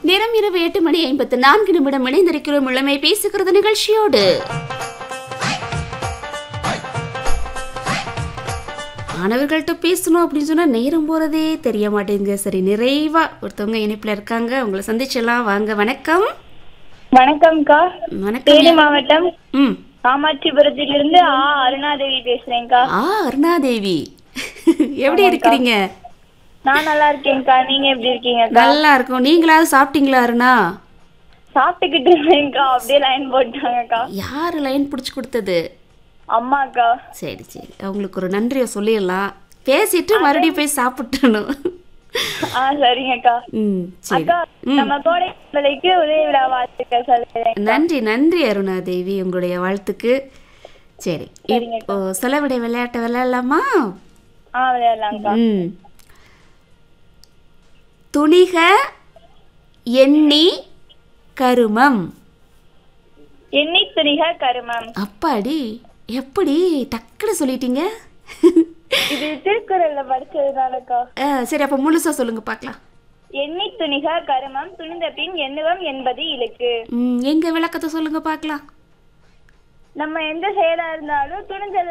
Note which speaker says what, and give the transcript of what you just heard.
Speaker 1: நேரம் இரவு எட்டு மணி ஐம்பத்து நான்கு நிமிடம் இணைந்திருக்கிறோம் இளமை பேசுகிறது நிகழ்ச்சியோடு மாணவர்கள்ட்ட பேசணும் அப்படின்னு சொன்னா நேரம் போறதே தெரிய மாட்டேங்குது சரி நிறைவா ஒருத்தவங்க இணைப்புல இருக்காங்க உங்களை சந்திச்சிடலாம் வாங்க வணக்கம்
Speaker 2: வணக்கம்க்கா
Speaker 1: வணக்கம்
Speaker 2: தேனி மாவட்டம்
Speaker 1: ம்
Speaker 2: காமாட்சிபுரத்திலிருந்து ஆ அருணாதேவி பேசுறேன்க்கா
Speaker 1: ஆ அருணாதேவி எப்படி இருக்கிறீங்க
Speaker 2: நான் நல்லா இருக்கேன்க்கா நீங்க எப்படி இருக்கீங்கக்கா
Speaker 1: நல்லா இருக்கும் நீங்களாவது சாப்பிட்டீங்களா அருணா
Speaker 2: சாப்பிட்டுக்கிட்டு இருக்கேன்க்கா அப்படியே லைன் போட்டாங்கக்கா
Speaker 1: யார் லைன் பிடிச்சி கொடுத்தது
Speaker 2: அம்மாக்கா
Speaker 1: சரி சரி அவங்களுக்கு ஒரு நன்றியை சொல்லிடலாம் பேசிட்டு மறுபடியும் போய் சாப்பிட்டணும்
Speaker 2: ஆ சரிங்கக்கா
Speaker 1: ம் சரி
Speaker 2: அக்கா நம்ம கோடை விலைக்கு உதவி விழா வாழ்த்துக்கள் சொல்லுறேன்
Speaker 1: நன்றி நன்றி அருணா தேவி உங்களுடைய வாழ்த்துக்கு சரி
Speaker 2: சரிங்க
Speaker 1: இப்போ செலவிடை விளையாட்டு விளையாடலாமா
Speaker 2: ஆ விளையாடலாம்க்கா
Speaker 1: ம் துணிக எண்ணி கருமம்
Speaker 2: எண்ணி துணிக கருமம்
Speaker 1: அப்பாடி எப்படி டக்குன்னு சொல்லிட்டீங்க
Speaker 2: இது திருக்குறள்ல படிச்சதுனாலக்கா
Speaker 1: ஆ, சரி அப்போ முழுசா சொல்லுங்க பார்க்கலாம்
Speaker 2: எண்ணி துணிக கருமம் துணிந்த பின் எண்ணுவம் என்பது இழுக்கு
Speaker 1: ம், எங்க விளக்கத்தை சொல்லுங்க பார்க்கலாம்
Speaker 2: நம்ம எந்த செயலா இருந்தாலும் துணிஞ்சல்